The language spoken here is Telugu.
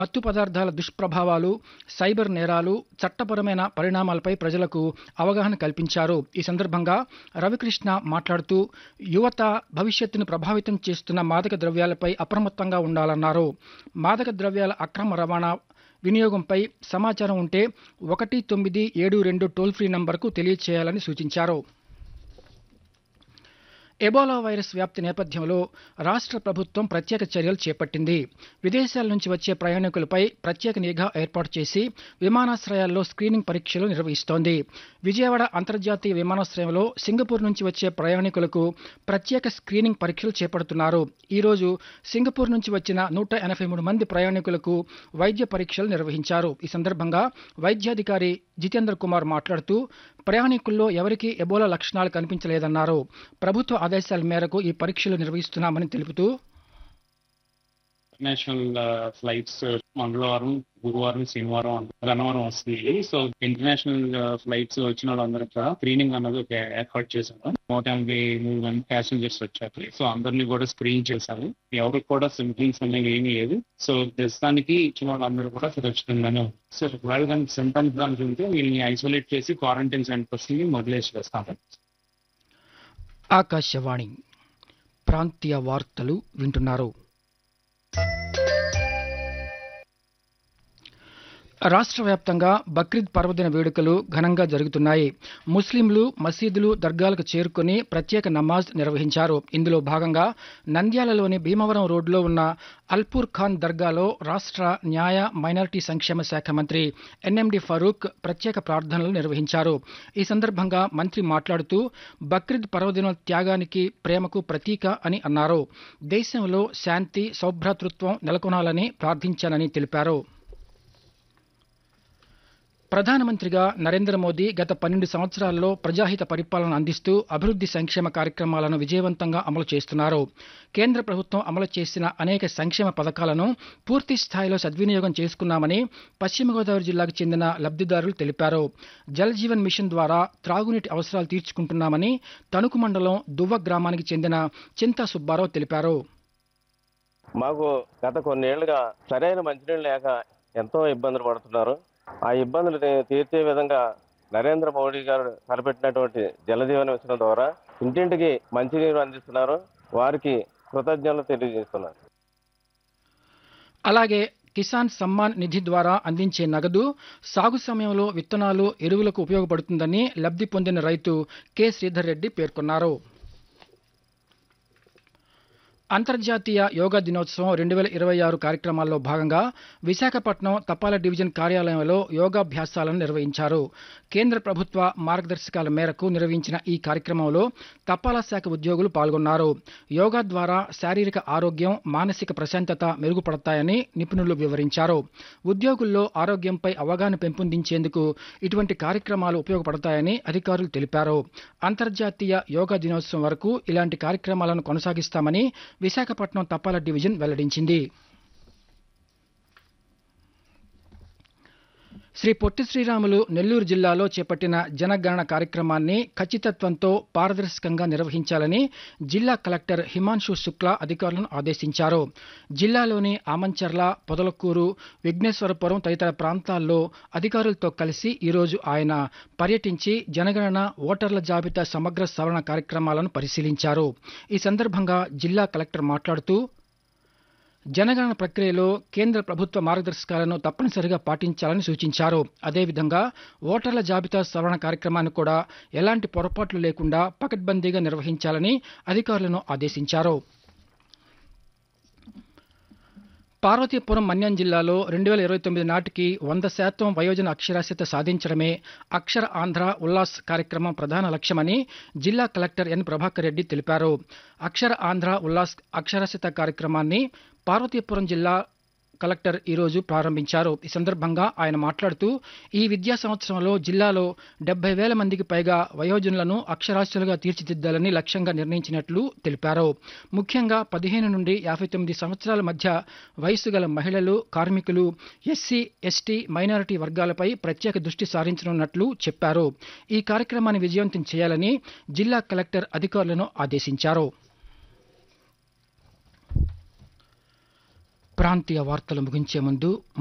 మత్తు పదార్థాల దుష్ప్రభావాలు సైబర్ నేరాలు చట్టపరమైన పరిణామాలపై ప్రజలకు అవగాహన కల్పించారు ఈ సందర్భంగా రవికృష్ణ మాట్లాడుతూ యువత భవిష్యత్తును ప్రభావితం చేస్తున్న మాదక ద్రవ్యాలపై అప్రమత్తంగా ఉండాలన్నారు మాదక ద్రవ్యాల అక్రమ రవాణా వినియోగంపై సమాచారం ఉంటే ఒకటి తొమ్మిది ఏడు రెండు టోల్ ఫ్రీ నంబర్కు తెలియచేయాలని సూచించారు ఎబోలా వైరస్ వ్యాప్తి నేపథ్యంలో రాష్ట్ర ప్రభుత్వం ప్రత్యేక చర్యలు చేపట్టింది విదేశాల నుంచి వచ్చే ప్రయాణికులపై ప్రత్యేక నిఘా ఏర్పాటు చేసి విమానాశ్రయాల్లో స్క్రీనింగ్ పరీక్షలు నిర్వహిస్తోంది విజయవాడ అంతర్జాతీయ విమానాశ్రయంలో సింగపూర్ నుంచి వచ్చే ప్రయాణికులకు ప్రత్యేక స్క్రీనింగ్ పరీక్షలు చేపడుతున్నారు ఈరోజు సింగపూర్ నుంచి వచ్చిన నూట ఎనభై మూడు మంది ప్రయాణికులకు వైద్య పరీక్షలు నిర్వహించారు ఈ సందర్భంగా వైద్యాధికారి జితేంద్ర కుమార్ మాట్లాడుతూ ప్రయాణికుల్లో ఎవరికీ ఎబోలా లక్షణాలు కనిపించలేదన్నారు ప్రభుత్వ ఆదేశాల మేరకు ఈ పరీక్షలు నిర్వహిస్తున్నామని తెలుపుతూ ఇంటర్నేషనల్ ఫ్లైట్స్ మంగళవారం గురువారం శనివారం గన్నవరం వస్తుంది సో ఇంటర్నేషనల్ ఫ్లైట్స్ వచ్చిన వాళ్ళందరికీ కూడా స్క్రీనింగ్ అన్నది ఒక ఏర్పాటు చేశాము నూట ఎనభై మూడు మంది ప్యాసింజర్స్ వచ్చారు సో అందరినీ కూడా స్క్రీన్ చేశాము ఎవరికి కూడా సింప్టమ్స్ అనేవి ఏమీ లేదు సో ప్రస్తుతానికి ఇచ్చిన వాళ్ళందరూ కూడా సురక్షితంగానే ఉన్నారు. సో ఒకవేళ కానీ సింటమ్స్ దానికి ఉంటే వీళ్ళని ఐసోలేట్ చేసి క్వారంటైన్ సెంటర్స్ ని మొదలేసి వేస్తాము ఆకాశవాణి ప్రాంతీయ వార్తలు వింటున్నారు రాష్ట్ర వ్యాప్తంగా బక్రీద్ పర్వదిన వేడుకలు ఘనంగా జరుగుతున్నాయి ముస్లింలు మసీదులు దర్గాలకు చేరుకుని ప్రత్యేక నమాజ్ నిర్వహించారు ఇందులో భాగంగా నంద్యాలలోని భీమవరం రోడ్లో ఉన్న అల్పూర్ ఖాన్ దర్గాలో రాష్ట్ర న్యాయ మైనారిటీ సంక్షేమ శాఖ మంత్రి ఎన్ఎండి ఫరూక్ ప్రత్యేక ప్రార్థనలు నిర్వహించారు ఈ సందర్భంగా మంత్రి మాట్లాడుతూ బక్రీద్ పర్వదినం త్యాగానికి ప్రేమకు ప్రతీక అని అన్నారు దేశంలో శాంతి సౌభ్రాతృత్వం నెలకొనాలని ప్రార్థించానని తెలిపారు ప్రధానమంత్రిగా నరేంద్ర మోదీ గత పన్నెండు సంవత్సరాల్లో ప్రజాహిత పరిపాలన అందిస్తూ అభివృద్ధి సంక్షేమ కార్యక్రమాలను విజయవంతంగా అమలు చేస్తున్నారు కేంద్ర ప్రభుత్వం అమలు చేసిన అనేక సంక్షేమ పథకాలను పూర్తి స్థాయిలో సద్వినియోగం చేసుకున్నామని పశ్చిమ గోదావరి జిల్లాకు చెందిన లబ్ధిదారులు తెలిపారు జల్ జీవన్ మిషన్ ద్వారా త్రాగునీటి అవసరాలు తీర్చుకుంటున్నామని తణుకు మండలం దువ్వ గ్రామానికి చెందిన చింతా సుబ్బారావు తెలిపారు మాకు గత కొన్నేళ్లుగా సరైన మంచినీళ్ళు లేక ఎంతో ఇబ్బందులు పడుతున్నారు ఆ ఇబ్బందులు తీర్చే విధంగా నరేంద్ర మోడీ గారు తలపెట్టినటువంటి జలజీవన మిషన్ ద్వారా ఇంటింటికి మంచినీరు అందిస్తున్నారు వారికి కృతజ్ఞతలు తెలియజేస్తున్నారు అలాగే కిసాన్ సమ్మాన్ నిధి ద్వారా అందించే నగదు సాగు సమయంలో విత్తనాలు ఎరువులకు ఉపయోగపడుతుందని లబ్ధి పొందిన రైతు కె శ్రీధర్ రెడ్డి పేర్కొన్నారు అంతర్జాతీయ యోగా దినోత్సవం రెండు వేల ఇరవై ఆరు కార్యక్రమాల్లో భాగంగా విశాఖపట్నం తపాలా డివిజన్ కార్యాలయంలో యోగాభ్యాసాలను నిర్వహించారు కేంద్ర ప్రభుత్వ మార్గదర్శకాల మేరకు నిర్వహించిన ఈ కార్యక్రమంలో తపాలా శాఖ ఉద్యోగులు పాల్గొన్నారు యోగా ద్వారా శారీరక ఆరోగ్యం మానసిక ప్రశాంతత మెరుగుపడతాయని నిపుణులు వివరించారు ఉద్యోగుల్లో ఆరోగ్యంపై అవగాహన పెంపొందించేందుకు ఇటువంటి కార్యక్రమాలు ఉపయోగపడతాయని అధికారులు తెలిపారు అంతర్జాతీయ యోగా దినోత్సవం వరకు ఇలాంటి కార్యక్రమాలను కొనసాగిస్తామని విశాఖపట్నం తపాలా డివిజన్ వెల్లడించింది శ్రీ పొట్టి శ్రీరాములు నెల్లూరు జిల్లాలో చేపట్టిన జనగణన కార్యక్రమాన్ని ఖచ్చితత్వంతో పారదర్శకంగా నిర్వహించాలని జిల్లా కలెక్టర్ హిమాంశు శుక్లా అధికారులను ఆదేశించారు జిల్లాలోని ఆమంచర్ల పొదలకూరు విఘ్నేశ్వరపురం తదితర ప్రాంతాల్లో అధికారులతో కలిసి ఈరోజు ఆయన పర్యటించి జనగణన ఓటర్ల జాబితా సమగ్ర సవరణ కార్యక్రమాలను పరిశీలించారు ఈ సందర్భంగా జిల్లా కలెక్టర్ మాట్లాడుతూ జనగణన ప్రక్రియలో కేంద్ర ప్రభుత్వ మార్గదర్శకాలను తప్పనిసరిగా పాటించాలని సూచించారు అదేవిధంగా ఓటర్ల జాబితా సవరణ కార్యక్రమాన్ని కూడా ఎలాంటి పొరపాట్లు లేకుండా పకడ్బందీగా నిర్వహించాలని అధికారులను ఆదేశించారు పార్వతీపురం మన్యం జిల్లాలో రెండు వేల ఇరవై తొమ్మిది నాటికి వంద శాతం వయోజన అక్షరాస్యత సాధించడమే అక్షర ఆంధ్ర ఉల్లాస్ కార్యక్రమం ప్రధాన లక్ష్యమని జిల్లా కలెక్టర్ ఎన్ ప్రభాకర్ రెడ్డి తెలిపారు అక్షర ఆంధ్ర ఉల్లాస్ అక్షరాస్యత కార్యక్రమాన్ని పార్వతీపురం జిల్లా కలెక్టర్ ఈరోజు ప్రారంభించారు ఈ సందర్భంగా ఆయన మాట్లాడుతూ ఈ విద్యా సంవత్సరంలో జిల్లాలో డెబ్బై వేల మందికి పైగా వయోజనులను అక్షరాస్యులుగా తీర్చిదిద్దాలని లక్ష్యంగా నిర్ణయించినట్లు తెలిపారు ముఖ్యంగా పదిహేను నుండి యాభై తొమ్మిది సంవత్సరాల మధ్య వయసు గల మహిళలు కార్మికులు ఎస్సీ ఎస్టీ మైనారిటీ వర్గాలపై ప్రత్యేక దృష్టి సారించనున్నట్లు చెప్పారు ఈ కార్యక్రమాన్ని విజయవంతం చేయాలని జిల్లా కలెక్టర్ అధికారులను ఆదేశించారు ప్రాంతీయ వార్తలు ముగించే ముందు